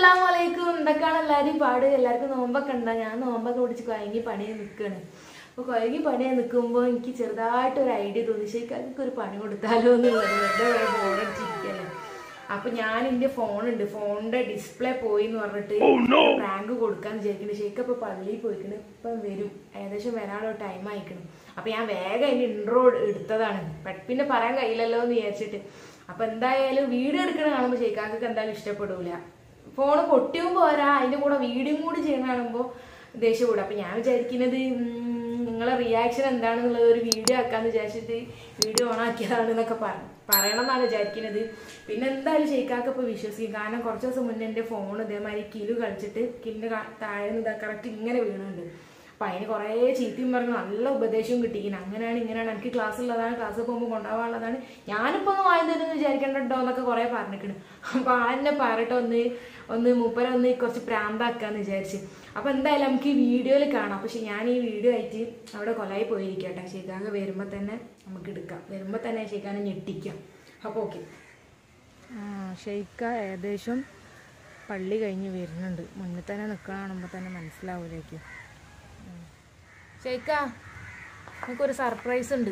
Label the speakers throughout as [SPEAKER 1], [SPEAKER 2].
[SPEAKER 1] അസ്സലാമലൈക്കും എന്തൊക്കെയാണ് എല്ലാവരും പാട് എല്ലാവർക്കും നോമ്പൊക്കെ ഉണ്ടാ ഞാൻ നോമ്പൊക്കെ പിടിച്ച് കുഴങ്ങി പണിയെ നിൽക്കുകയാണ് അപ്പോൾ കുഴങ്ങി പണിയെ നിൽക്കുമ്പോൾ എനിക്ക് ചെറുതായിട്ട് ഒരു ഐഡിയ തോന്നി ശരിക്കും അതൊക്കെ ഒരു പണി കൊടുത്താലോ എന്നുള്ളത് വെറുതെ വേറെ ബോറടിച്ചിരിക്കല്ലേ അപ്പൊ ഞാൻ എന്റെ ഫോണുണ്ട് ഫോണിന്റെ ഡിസ്പ്ലേ പോയി എന്ന് പറഞ്ഞിട്ട് റാങ്ക് കൊടുക്കാന്ന് വിചാരിക്കുന്നത് ശരിക്കും ഇപ്പൊ പള്ളിയിൽ പോയിക്കണ് ഇപ്പൊ വരും ഏകദേശം വരാനുള്ള ടൈം ആയിക്കണം അപ്പൊ ഞാൻ വേഗം അതിന്റെ ഇൻട്രോ എടുത്തതാണ് പെ- പിന്നെ പറയാൻ കഴിയില്ലല്ലോ എന്ന് വിചാരിച്ചിട്ട് അപ്പൊ എന്തായാലും വീഡിയോ എടുക്കണ കാണുമ്പോൾ ശരിക്കാർക്ക് എന്തായാലും ഇഷ്ടപ്പെടൂല ഫോണ് പൊട്ടിയും പോരാ അതിന്റെ കൂടെ വീഡിയോയും കൂടി ചെയ്യണ കാണുമ്പോൾ ദേഷ്യം കൂടും അപ്പൊ ഞാൻ വിചാരിക്കുന്നത് ഉം, നിങ്ങളെ റിയാക്ഷൻ എന്താണെന്നുള്ളത് ഒരു വീഡിയോ ആക്കാന്ന് വിചാരിച്ചിട്ട് വീഡിയോ ഓൺ ആക്കിയതാണ് എന്നൊക്കെ പറഞ്ഞു പറയണം എന്നാണ് വിചാരിക്കുന്നത് പിന്നെ എന്തായാലും ഷെയ്ക്കാക്ക് ഇപ്പൊ വിശ്വസിക്കും കാരണം കുറച്ച് ദിവസം മുന്നേ എന്റെ ഫോൺ ഇതേമാതിരി കിലു കളിച്ചിട്ട് കിലിന്റെ താഴെ നിന്ന് കറക്റ്റ് ഇങ്ങനെ വീണുണ്ട് അപ്പൊ അതിന് കുറേ ചീത്തയും പറഞ്ഞു നല്ല ഉപദേശവും കിട്ടിയിരിക്കുന്നു അങ്ങനെയാണ് ഇങ്ങനെയാണ് എനിക്ക് ക്ലാസ് ഉള്ളതാണ് ക്ലാസ് പോകുമ്പോൾ കൊണ്ടുപോകാനുള്ളതാണ് ഞാനിപ്പോ ഒന്ന് വായി തരുമെന്ന് വിചാരിക്കണ്ടോ എന്നൊക്കെ കുറെ പറഞ്ഞിരിക്കണ് അപ്പൊ ആളിനെ പറയട്ടെ ഒന്ന് ഒന്ന് മൂപ്പര ഒന്ന് കുറച്ച് പ്രാന്താക്കാന്ന് വിചാരിച്ച് അപ്പൊ എന്തായാലും നമുക്ക് ഈ വീഡിയോയിൽ കാണാം പക്ഷെ ഞാൻ ഈ വീഡിയോ ആയിട്ട് അവിടെ കൊലായി പോയിരിക്കട്ടെ ഷെയ്ഖാക്ക് വരുമ്പോ തന്നെ നമുക്ക് എടുക്കാം വരുമ്പോ തന്നെ ഷെയ്ഖാനെ ഞെട്ടിക്കാം അപ്പൊ ഓക്കെ ഷെയ്ഖ ഏകദേശം പള്ളി കഴിഞ്ഞ് വരുന്നുണ്ട് മുന്നിൽ തന്നെ നിൽക്കണ കാണുമ്പോൾ തന്നെ മനസ്സിലാവൂലേക്ക് ഷെയ്ക്ക നമുക്കൊരു സർപ്രൈസ് ഉണ്ട്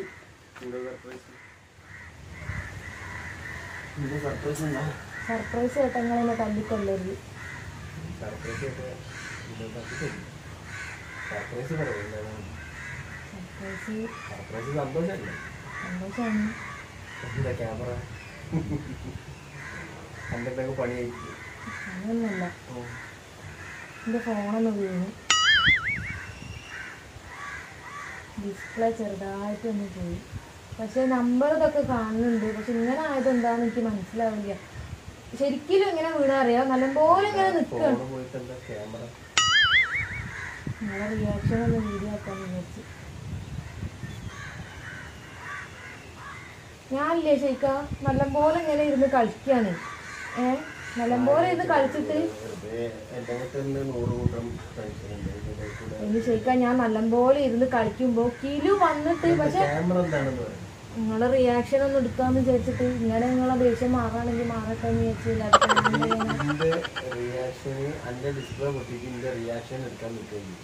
[SPEAKER 1] സർപ്രൈസ് കേട്ടോ നിങ്ങളെന്നെ തല്ലിക്കൊല്ലരുത് സർപ്രൈസ് സന്തോഷമാണ്
[SPEAKER 2] ക്യാമറ കണ്ടിട്ടൊക്കെ പണിയായിരിക്കും
[SPEAKER 1] അങ്ങനൊന്നുമല്ല എൻ്റെ ഫോണൊന്ന് വീണു ഡിസ്പ്ലേ ചെറുതായിട്ടൊന്ന് പോയി പക്ഷെ നമ്പർ ഇതൊക്കെ കാണുന്നുണ്ട് പക്ഷെ ഇങ്ങനെ ആയത് എന്താണെന്ന് എനിക്ക് മനസ്സിലാവില്ല ശരിക്കും ഇങ്ങനെ വീണറിയാം നല്ലപോലെ ഇങ്ങനെ നിൽക്കണം
[SPEAKER 2] ഫോണ് പോയിട്ട് എന്താ ക്യാമറ
[SPEAKER 1] നിങ്ങളെ റിയാക്ഷൻ ഒന്ന് വീഡിയോ ആക്കാൻ വിചാരിച്ചു ഞാനില്ലേ ശരിക്ക നല്ലപോലെ ഇങ്ങനെ ഇരുന്ന് കളിക്കാണ് ഏ നല്ലപോലെ ഇരുന്ന് കളിച്ചിട്ട്
[SPEAKER 2] വെറുതെ എൻ്റെ അടുത്ത് തന്നെ നൂറ് കൂട്ടം ടെൻഷനുണ്ട് ഇതിൻ്റെ കൂടെ
[SPEAKER 1] ഇനി ശരിക്കും ഞാൻ നല്ലപോലെ ഇരുന്ന് കളിക്കുമ്പോ കിലു വന്നിട്ട് പക്ഷെ
[SPEAKER 2] ക്യാമറ എന്താണെന്ന് പറയാം
[SPEAKER 1] നിങ്ങളെ റിയാക്ഷൻ ഒന്ന് എടുക്കാന്ന് വിചാരിച്ചിട്ട് ഇങ്ങനെ നിങ്ങളെ ദേഷ്യം മാറാണെങ്കിൽ മാറട്ടെ എന്ന് വിചാരിച്ചില്ല അതൊക്കെ ഞാൻ ചെയ്യാനാ.
[SPEAKER 2] എൻ്റെ റിയാക്ഷന് എൻ്റെ ഡിസ്പ്ലേ പൊട്ടിക്ക് എൻ്റെ റിയാക്ഷൻ എടുക്കാൻ നിൽക്കുകയും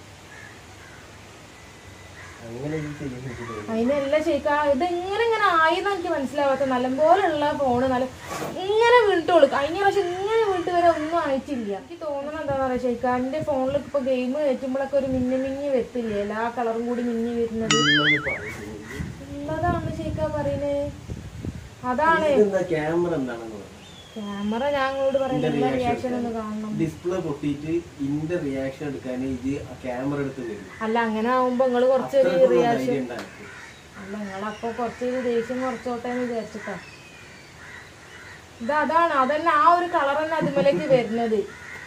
[SPEAKER 2] അങ്ങനെ ഇത് ചെയ്യുന്ന എനിക്ക് തോന്നുന്നു
[SPEAKER 1] അതിനല്ല ശരിക്കാ ഇത് ഇങ്ങനെ ഇങ്ങനെ ആയിന്ന് എനിക്ക് മനസ്സിലാവാത്ത നല്ലപോലെ ഉള്ള ഫോണ് നല്ല ഇങ്ങനെ വീണിട്ട് കൊടുക്കും കഴിഞ്ഞ പ്രാവശ്യം ഇങ്ങനെ വീട്ട് വരെ ഒന്നും ആയിട്ടില്ല എനിക്ക് തോന്നണ എന്താ പറയാ ശരിക്കാ എന്റെ ഫോണിൽ ഇപ്പൊ ഗെയിം കയറ്റുമ്പോഴൊക്കെ ഒരു മിന്നി മിന്നി വെത്തില്ലേ എല്ലാ കളറും കൂടി മിന്നി വരുന്നത്
[SPEAKER 2] നിങ്ങളൊന്ന് പറയുന്നത്
[SPEAKER 1] ഉള്ളതാണ് ശരിക്കാ പറയുന്നത് അതാണ്
[SPEAKER 2] ഇതെന്താ ക്യാമറ എന്താണെന്ന് പറയാം
[SPEAKER 1] ക്യാമറ ഞങ്ങളോട് പറയുന്നത്
[SPEAKER 2] ഇതിന്റെ
[SPEAKER 1] റിയാക്ഷൻ ഒന്ന് കാണണം
[SPEAKER 2] ഡിസ്പ്ലേ പൊട്ടിയിട്ട് ഇന്റെ റിയാക്ഷൻ എടുക്കാൻ ഇത് ക്യാമറ എടുത്ത് വരും
[SPEAKER 1] അല്ല അങ്ങനെ ആവുമ്പോ നിങ്ങള് കുറച്ചൊരു
[SPEAKER 2] അത്രയ്ക്കുള്ള
[SPEAKER 1] റിയാക്ഷൻ
[SPEAKER 2] ധൈര്യം ഉണ്ടാക്കി
[SPEAKER 1] അല്ല നിങ്ങളപ്പൊ കുറച്ചൊരു ദേഷ്യം കുറച്ചോട്ടെ എന്ന് വിചാരിച്ചിട്ടാ ഇത് അതാണ് അതന്നെ ആ ഒരു കളർ തന്നെ അതുമലേക്ക് വരുന്നത്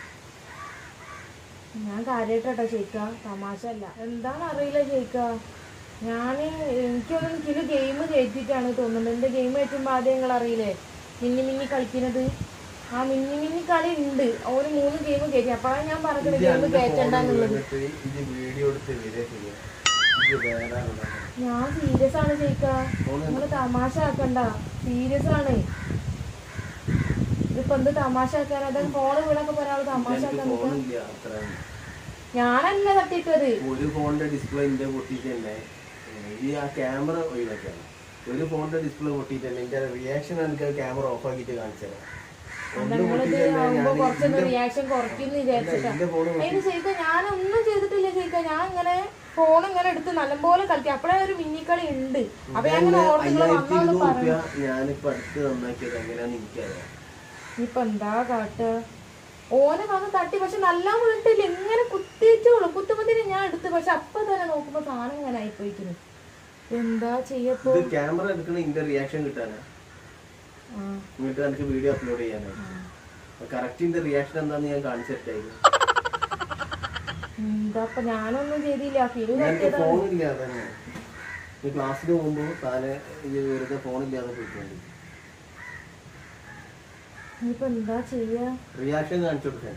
[SPEAKER 1] ഞാൻ കാര്യമായിട്ടോ ചേക്ക തമാശ അല്ല എന്താണ് അറിയില്ല ചേക്ക ഞാൻ എനിക്കൊന്നും എനിക്കൊരു ഗെയിം കയറ്റിട്ടാണ് തോന്നുന്നത് എന്റെ ഗെയിം കയറ്റുമ്പോൾ ആദ്യം നിങ്ങൾ അറിയില്ലേ മിന്നി മിന്നി കളിക്കുന്നത് ആ മിന്നി മിന്നി കളി ഉണ്ട് ഒരു മൂന്ന് ഗെയിം കയറ്റി അപ്പോഴാണ് ഞാൻ പറഞ്ഞത്
[SPEAKER 2] ഇത്
[SPEAKER 1] ഗെയിം
[SPEAKER 2] എന്റെ ഫോണിൽ
[SPEAKER 1] കയറ്റണ്ടെന്നുള്ളത്
[SPEAKER 2] വീണിട്ട് ഇത് വീഡിയോ എടുത്ത് വരിക ചെയ്യാം ഇത് വേറെ ആളുടെ
[SPEAKER 1] ഞാൻ സീരിയസ് ആണ് ചേക്ക
[SPEAKER 2] ഫോണ്
[SPEAKER 1] നിങ്ങള് തമാശ ആക്കണ്ട സീരിയസ് ആണ് ഇതിപ്പോ എന്ത് തമാശ ആക്കാൻ അതെ ഫോണ് വീണൊക്കെ ഒരാൾ തമാശ
[SPEAKER 2] എനിക്ക്
[SPEAKER 1] ആക്കാൻ നിൽക്കാം
[SPEAKER 2] ഫോണില്ല അത്ര
[SPEAKER 1] ഞാനല്ലേ തട്ടിട്ടത്
[SPEAKER 2] ഒരു ഫോണിന്റെ ഡിസ്പ്ലേ ഇന്റെ പൊട്ടിയിട്ട് തന്നെ ഈ ആ ക്യാമറ ഒഴിവാക്കിയാണ് ഒരു ഫോണിന്റെ ഡിസ്പ്ലേ പൊട്ടിയിട്ട് തന്നെ എന്റെ റിയാക്ഷൻ എനിക്ക് ക്യാമറ ഓഫ് ആക്കിയിട്ട് കാണിച്ചു തരാം ഒന്ന്
[SPEAKER 1] നിങ്ങളിത്
[SPEAKER 2] പൊട്ടിയിട്ട് തന്നെ
[SPEAKER 1] ആവുമ്പോ
[SPEAKER 2] ഞാൻ
[SPEAKER 1] കുറച്ചൊന്ന്
[SPEAKER 2] ഇതിന്റെ-
[SPEAKER 1] റിയാക്ഷൻ കുറയ്ക്കുന്നു വിചാരിച്ചിട്ടാ
[SPEAKER 2] എന്റെ ഫോണ്
[SPEAKER 1] അതിന് ചെയ്ത ഞാനൊന്നും ചെയ്തിട്ടില്ല ചെയ്ത ഞാൻ ഇങ്ങനെ ഫോൺ ഇങ്ങനെ എടുത്ത് നല്ലപോലെ കളിക്കി അപ്പഴേ ഒരു മിന്നിക്കളി ഉണ്ട് അപ്പൊ ഞാൻ ഇങ്ങനെ ഓർത്ത് നിങ്ങള്
[SPEAKER 2] അയ്യായിരത്തി
[SPEAKER 1] വന്നോന്ന്
[SPEAKER 2] ഇരുന്നൂറ്
[SPEAKER 1] പറഞ്ഞു
[SPEAKER 2] റുപ്യ ഞാനിപ്പോ അടുത്ത് നന്നാക്കിയത് എങ്ങനെയാന്ന് എനിക്കറിയാം
[SPEAKER 1] ഇപ്പൊ എന്താ കാട്ട് ഓനെ വന്ന് തട്ടി പക്ഷെ നല്ല വീട്ടില്ല ഇങ്ങനെ കുത്തിച്ചോളൂ കുത്തുമ്പത്തിന് ഞാൻ എടുത്ത് പക്ഷെ അപ്പൊ തന്നെ നോക്കുമ്പോ സാധനം ഇങ്ങനെ ആയിപ്പോയിക്കുന്നു എന്താ ചെയ്യപ്പോ
[SPEAKER 2] ഇത് ക്യാമറ എടുക്കണ ഇതിന്റെ റിയാക്ഷൻ കിട്ടാനാ
[SPEAKER 1] ആ,
[SPEAKER 2] എന്നിട്ട് എനിക്ക് വീഡിയോ അപ്ലോഡ് ചെയ്യാനായി കറക്റ്റ് ഇതിന്റെ റിയാക്ഷൻ എന്താന്ന് ഞാൻ കാണിച്ചിട്ടായിരുന്നു
[SPEAKER 1] എന്താ ഇപ്പൊ ഞാനൊന്നും ചെയ്തില്ല ഫിലു
[SPEAKER 2] എനിക്ക്
[SPEAKER 1] തട്ടിയതാണ്
[SPEAKER 2] ഫോണില്ലാതെ തന്നെ ഈ ക്ലാസ്സിന് പോകുമ്പോ താനെ ഈ വെറുതെ ഫോണില്ലാതെ പോയിട്ടുണ്ട്
[SPEAKER 1] ഇനിയിപ്പൊ എന്താ ചെയ്യാ
[SPEAKER 2] റിയാക്ഷൻ കാണിച്ചു കൊടുക്കാൻ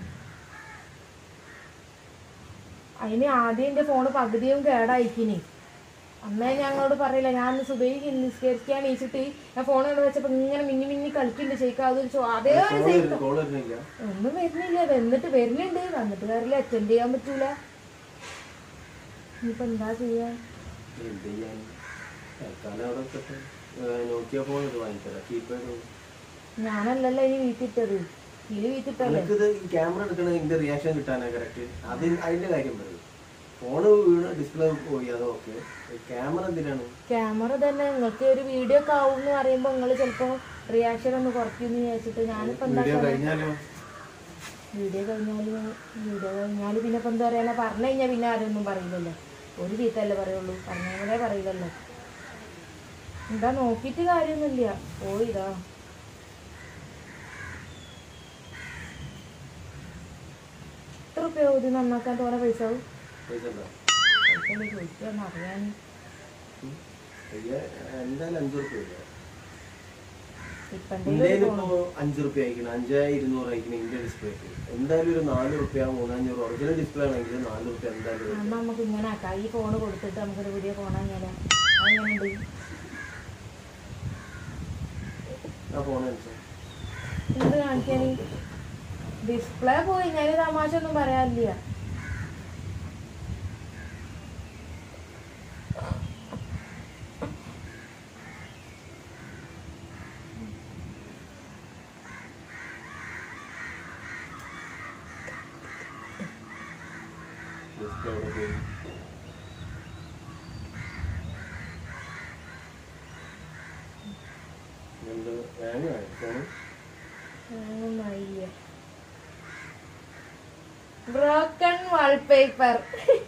[SPEAKER 1] അതിന് ആദ്യം എന്റെ ഫോണ് പകുതിയും കേടായിക്കിനി അമ്മേ ഞങ്ങളോട് പറയില്ല ഞാൻ സുബൈ നിസ്കരിക്കാൻ എണീച്ചിട്ട് ഞാൻ ഫോൺ കൊണ്ട് വെച്ചപ്പോ ഇങ്ങനെ മിന്നി മിന്നി കളിക്കുന്നുണ്ട് ഷെയ്ക്ക് അത് ചോ- അതേ ഒരു സൈസ്
[SPEAKER 2] കോൾ വരുന്നില്ല
[SPEAKER 1] ഒന്നും വരുന്നില്ല വന്നിട്ട് വരുന്നുണ്ട് വന്നിട്ട് കാര്യമില്ല അറ്റൻഡ് ചെയ്യാൻ പറ്റൂല ഇനിയിപ്പോ എന്താ ചെയ്യാ
[SPEAKER 2] എന്ത് ചെയ്യാൻ തൽക്കാലം അവിടെ വെക്കട്ടെ നോക്കിയ ഫോൺ ഇത് വാങ്ങിത്തരാം കീപാഡ്
[SPEAKER 1] ഞാനല്ലല്ലോ ഇനി വീട്ടിട്ടത് ഇതില് വീട്ടിട്ടല്ലേ
[SPEAKER 2] എനിക്കിത് ക്യാമറ എടുക്കണ ഇതിന്റെ റിയാക്ഷൻ കിട്ടാനാ കറക്റ്റ് അത് അതിന്റെ കാര്യം പറയും ഫോണ് വീണ് ഡിസ്പ്ലേ പോയി അത് ഓക്കെ ക്യാമറ എന്തിനാണ്
[SPEAKER 1] ക്യാമറ തന്നെ നിങ്ങൾക്ക് ഒരു വീഡിയോ ഒക്കെ ആവും എന്ന് പറയുമ്പോ നിങ്ങൾ ചിലപ്പോ റിയാക്ഷൻ ഒന്ന് കുറയ്ക്കുമെന്ന് വിചാരിച്ചിട്ട് ഞാനിപ്പോ എന്താ
[SPEAKER 2] വീഡിയോ കഴിഞ്ഞാലോ
[SPEAKER 1] വീഡിയോ കഴിഞ്ഞാല് വീഡിയോ കഴിഞ്ഞാല് പിന്നെ ഇപ്പൊ എന്താ പറയാ പറഞ്ഞു കഴിഞ്ഞാൽ പിന്നെ ആരൊന്നും പറയില്ലല്ലോ ഒരു ചീത്തല്ലേ പറയുള്ളൂ പറഞ്ഞേ പറയില്ലല്ലോ എന്താ നോക്കിയിട്ട് കാര്യമൊന്നുമില്ല ഓ ഇതാ എത്ര റുപ്യ ഇത് നന്നാക്കാൻ തോന്നെ പൈസ ആവും
[SPEAKER 2] പൈസ ഉണ്ടോ
[SPEAKER 1] പൈസ ചോദിക്കാൻ അറിയാൻ
[SPEAKER 2] ഉം. പയ്യെ, എന്തായാലും അഞ്ചു റുപ്യ ഇല്ല
[SPEAKER 1] ഇപ്പം
[SPEAKER 2] ഇന്ത്യയിൽ ഇപ്പോ അഞ്ചു റുപ്യ അയക്കണം അഞ്ചേ ഇരുന്നൂറ് അയക്കണം ഇന്ത്യ ഡിസ്പ്ലേക്ക് എന്തായാലും ഒരു നാല് റുപ്യ മൂന്നഞ്ഞൂറ് ഒറിജിനൽ ഡിസ്പ്ലേ ആണെങ്കിൽ നാല് റുപ്യ എന്തായാലും വരും.
[SPEAKER 1] അമ്മ നമുക്ക് ഇങ്ങനെ ആക്കാം ഈ ഫോണ് കൊടുത്തിട്ട് നമുക്കൊരു പുതിയ ഫോണാങ്ങിയാലോ അങ്ങനെയുണ്ട്
[SPEAKER 2] ആ ഫോൺ അടിച്ചോ
[SPEAKER 1] എന്ത് കാണിക്കാന് ഡിസ്പ്ലേ പോയി ഞാൻ തമാശ ഒന്നും പറയാനില്ല
[SPEAKER 2] ഡിസ്പ്ലേ അവിടെ പോയി എന്ത് ഹാങ് ആയോ ഫോൺ
[SPEAKER 1] ഒന്നുമായില്ല ബ്രോക്കൺ വാൾപേപ്പർ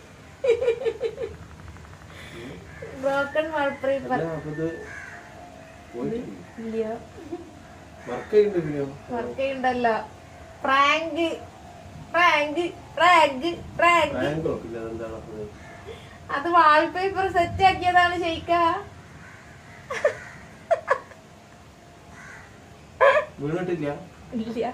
[SPEAKER 1] ബ്രോക്കൺ വാൾപേപ്പർ
[SPEAKER 2] അല്ല അപ്പൊ ഇത് പോയിട്ടില്ല
[SPEAKER 1] ഇല്ല
[SPEAKER 2] വർക്ക് ചെയ്യുന്നുണ്ട്
[SPEAKER 1] വർക്ക് ചെയ്യണ്ടല്ലോ prank prank prank prank
[SPEAKER 2] rank നോക്കില്ല അതെന്താണ് അപ്പൊ ഇത്?
[SPEAKER 1] അത് വാൾപേപ്പർ സെറ്റ് ആക്കിയതാണ് ഷെയ്ക്ക
[SPEAKER 2] വീണിട്ടില്ല
[SPEAKER 1] ഇല്ല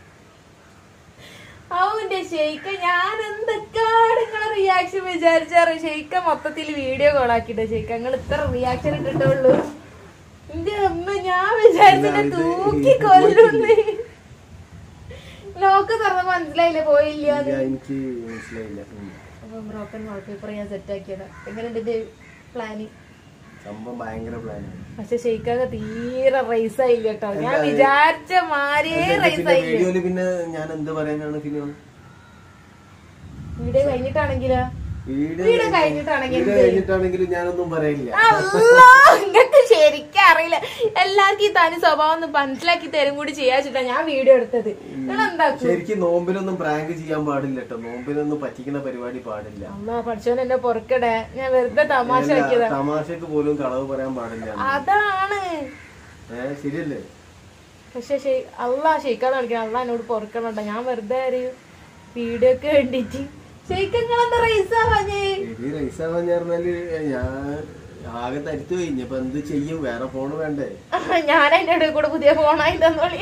[SPEAKER 1] അവന്റെ ഷെയ്ക്ക ഞാൻ എന്തൊക്കെയാണ് നിങ്ങളെ റിയാക്ഷൻ വിചാരിച്ചാറ് ഷെയ്ക്ക മൊത്തത്തിൽ വീഡിയോ കോളാക്കിട്ട് ഷെയ്ക്ക നിങ്ങൾ ഇത്ര റിയാക്ഷൻ ഇട്ടിട്ടുള്ളൂ എന്റെ അമ്മ ഞാൻ വിചാരിച്ചിട്ട്
[SPEAKER 2] ഇല്ല, ഇത്
[SPEAKER 1] തൂക്കി
[SPEAKER 2] ഇത്
[SPEAKER 1] കൊല്ലുന്നു ലോക്ക് തുറന്ന് മനസ്സിലായില്ലേ പോയില്ല
[SPEAKER 2] ഇല്ല, എനിക്ക് മനസ്സിലായില്ല ഉം.
[SPEAKER 1] അപ്പൊ ബ്രോക്കൺ വാൾപേപ്പർ ഞാൻ സെറ്റ് ആക്കിയതാ എങ്ങനെയുണ്ട് എന്റെ പ്ലാനിങ്
[SPEAKER 2] സംഭവം ഭയങ്കര പ്ലാനാണ്
[SPEAKER 1] പക്ഷെ ഷെയ്ക്കൊക്കെ തീരെ റൈസ് ആയില്ല കേട്ടോ ഞാൻ
[SPEAKER 2] എന്താ?
[SPEAKER 1] വിചാരിച്ച മാരിയേ റൈസ്
[SPEAKER 2] പിന്നെ
[SPEAKER 1] ആയില്ല
[SPEAKER 2] വീഡിയോയില് പിന്നെ ഞാൻ എന്ത് പറയാനാണ് പിന്നെ
[SPEAKER 1] വീഡിയോ കഴിഞ്ഞിട്ടാണെങ്കിലോ
[SPEAKER 2] വീഡിയോ
[SPEAKER 1] വീഡിയോ കഴിഞ്ഞിട്ടാണെങ്കിൽ
[SPEAKER 2] വീഡിയോ കഴിഞ്ഞിട്ടാണെങ്കിലും ഞാനൊന്നും പറയില്ല
[SPEAKER 1] അല്ലോ നിങ്ങൾക്ക് ശരിക്കും അറിയില്ല എല്ലാവർക്കും ഈ തനി സ്വഭാവം ഒന്ന് മനസ്സിലാക്കി തരും കൂടി ചെയ്യാച്ചിട്ടാ ഞാൻ വീഡിയോ എടുത്തത് നിങ്ങൾ എന്താക്കും
[SPEAKER 2] ശരിക്കും നോമ്പിനൊന്നും പ്രാങ്ക് ചെയ്യാൻ പാടില്ല കേട്ടോ നോമ്പിനൊന്നും പറ്റിക്കുന്ന പരിപാടി പാടില്ല
[SPEAKER 1] അമ്മ പഠിച്ചോൻ എന്നെ പൊറക്കടേ ഞാൻ വെറുതെ തമാശ
[SPEAKER 2] അല്ല,
[SPEAKER 1] ആക്കിയതാ
[SPEAKER 2] തമാശക്ക് പോലും കളവ് പറയാൻ പാടില്ല
[SPEAKER 1] അതാണ്
[SPEAKER 2] ഏഹ് ശരിയല്ലേ
[SPEAKER 1] പക്ഷെ ഷെയ് അള്ളാ ഷെയ്ക്കാന്ന് കളിക്കണം അള്ളാ എന്നോട് പൊറക്കണണ്ട ഞാൻ വെറുതെ ഒരു വീഡിയോക്ക് വേണ്ടിട്ട് ഷെയ്ക്കെന്താ റൈസ് ആവാഞ്ഞേ
[SPEAKER 2] ശരി റൈസ പറഞ്ഞാല് ഞാൻ ആകെ തരുത്തു കഴിഞ്ഞ ഇപ്പൊ എന്ത് ചെയ്യും വേറെ ഫോണ് വേണ്ടേ
[SPEAKER 1] ഞാൻ അതിന്റെ ഇടയിൽ കൂടെ പുതിയ ഫോണായി തന്നോളി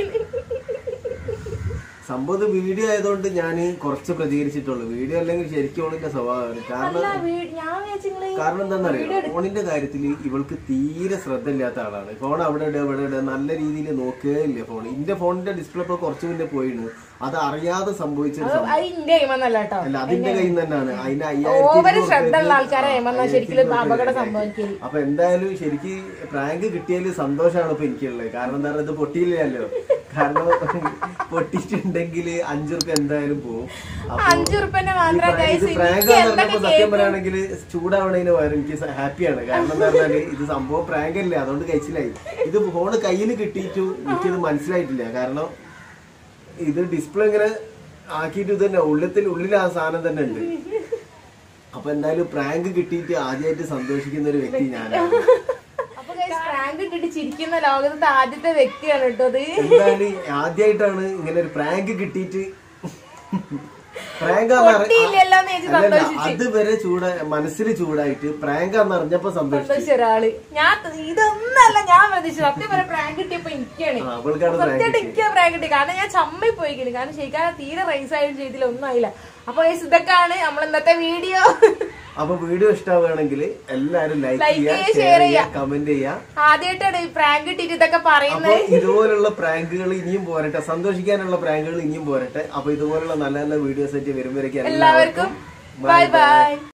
[SPEAKER 2] സംഭവം ഇത് വീഡിയോ ആയതുകൊണ്ട് ഞാൻ കുറച്ച് പ്രതികരിച്ചിട്ടുള്ളൂ വീഡിയോ അല്ലെങ്കിൽ ശരിക്കും ഓണിന്റെ സ്വഭാവമാണ് കാരണം
[SPEAKER 1] അല്ല വീ- ഞാൻ വിചാരിച്ചു നിങ്ങള്
[SPEAKER 2] കാരണം എന്താണെന്നറിയോ ഫോണിന്റെ കാര്യത്തിൽ ഇവൾക്ക് തീരെ ശ്രദ്ധ ഇല്ലാത്ത ആളാണ് ഫോൺ അവിടെ ഇടുക ഇവിടെ ഇടുക നല്ല രീതിയിൽ നോക്കുകയില്ല ഫോൺ ഇന്റെ ഫോണിന്റെ ഡിസ്പ്ലേ ഇപ്പൊ കുറച്ച് മുന്നേ പോയിണ് അത് അറിയാതെ സംഭവിച്ച ഒരു സംഭവം
[SPEAKER 1] അത് ഇന്റെ കൈമന്നല്ല കേട്ടോ
[SPEAKER 2] അല്ല അതിന്റെ കയ്യിൽ നിന്ന് തന്നെയാണ് അതിന്
[SPEAKER 1] ഓവര്
[SPEAKER 2] അയ്യായിരത്തി
[SPEAKER 1] ശ്രദ്ധ ഉള്ള ആൾക്കാരെ കൈമന്നാ ശരിക്കും അപകടം സംഭവിക്കല്
[SPEAKER 2] അപ്പൊ എന്തായാലും ശരിക്ക് പ്രാങ്ക് കിട്ടിയതിൽ സന്തോഷമാണ് ഇപ്പൊ എനിക്കുള്ളത് കാരണം എന്താ പറയുക ഇത് പൊട്ടിയില്ലല്ലോ കാരണം പൊട്ടിയിട്ടുണ്ടെങ്കിൽ അഞ്ചു റുപ്യ എന്തായാലും പോകും അപ്പൊ
[SPEAKER 1] അഞ്ചു റുപ്യന്റെ മാത്രം
[SPEAKER 2] ഇത്
[SPEAKER 1] കൈസ്
[SPEAKER 2] പ്രാങ്ക്
[SPEAKER 1] എനിക്ക്
[SPEAKER 2] എന്ന്
[SPEAKER 1] എന്തൊക്കെ
[SPEAKER 2] പറഞ്ഞപ്പോ സത്യം പറയുകയാണെങ്കിൽ ചൂടാവണതിന് പകരം എനിക്ക് ഹാപ്പിയാണ് കാരണം എന്താ പറഞ്ഞാല് ഇത് സംഭവം പ്രാങ്ക് അല്ലേ അതുകൊണ്ട് കഴിച്ചിലായി ഇത് ഫോണ് കയ്യിൽ കിട്ടിയിട്ടു എനിക്കിത് മനസ്സിലായിട്ടില്ല കാരണം ഇത് ഡിസ്പ്ലേ ഇങ്ങനെ ആക്കിയിട്ട് ഇത് തന്നെ ഉള്ളത്തിൽ ഉള്ളിൽ ആ സാധനം തന്നെ ഉണ്ട് അപ്പൊ എന്തായാലും പ്രാങ്ക് കിട്ടിയിട്ട് ആദ്യമായിട്ട് സന്തോഷിക്കുന്ന ഒരു വ്യക്തി ഞാനാണ്
[SPEAKER 1] അപ്പൊ പ്രാങ്ക് ഇട്ടിട്ട് ചിരിക്കുന്ന ലോകത്തെ ആദ്യത്തെ വ്യക്തിയാണ് കേട്ടോ അത്
[SPEAKER 2] എന്തായാലും ആദ്യമായിട്ടാണ് ഇങ്ങനെ ഒരു പ്രാങ്ക് കിട്ടിയിട്ട് പ്രാങ്ക്
[SPEAKER 1] പൊട്ടിയില്ലല്ലോ എന്ന് വെച്ച് സന്തോഷിച്ച്.
[SPEAKER 2] അതുവരെ ചൂട മനസ്സിൽ ചൂടായിട്ട് പ്രാങ്ക് എന്ന് അറിഞ്ഞപ്പോ സന്തോഷിച്ചു
[SPEAKER 1] സന്തോഷിച്ച ഒരാള് ഞാൻ ഇതൊന്നല്ല ഞാൻ പ്രതീക്ഷിച്ചു സത്യം പറയാം പ്രാങ്ക് കിട്ടിയപ്പോ എനിക്കാണ്
[SPEAKER 2] ആ, അവൾക്കാണ് പ്രാങ്ക്
[SPEAKER 1] സത്യമായിട്ട് എനിക്ക് പ്രാങ്ക് കിട്ടി കാരണം ഞാൻ ചമ്മി പോയിക്കുന്നു കാരണം ശരിക്കും തീരെ റൈസ് ആയും ചെയ്തില്ല ഒന്നും ആയില്ല അപ്പൊ guys, ഇതൊക്കെയാണ് നമ്മൾ ഇന്നത്തെ വീഡിയോ
[SPEAKER 2] അപ്പൊ വീഡിയോ ഇഷ്ടമാവുകയാണെങ്കിൽ എല്ലാരും ലൈക്ക്
[SPEAKER 1] Like
[SPEAKER 2] ചെയ്യുക
[SPEAKER 1] ചെയ്യുക,
[SPEAKER 2] ഷെയർ
[SPEAKER 1] share
[SPEAKER 2] ചെയ്യുക കമന്റ് ചെയ്യുക
[SPEAKER 1] ആദ്യമായിട്ടാണ് ഈ പ്രാങ്ക് ഇട്ടിട്ട് ഇതൊക്കെ
[SPEAKER 2] അപ്പൊ
[SPEAKER 1] പറയുന്നത്
[SPEAKER 2] ഇതുപോലുള്ള പ്രാങ്കുകൾ ഇനിയും പോരട്ടെ സന്തോഷിക്കാനുള്ള പ്രാങ്കുകൾ ഇനിയും പോരട്ടെ അപ്പൊ ഇതുപോലുള്ള നല്ല നല്ല വീഡിയോസ് ആയിട്ട് വരുമ്പോഴേക്കും
[SPEAKER 1] എല്ലാവർക്കും ബൈ ബൈ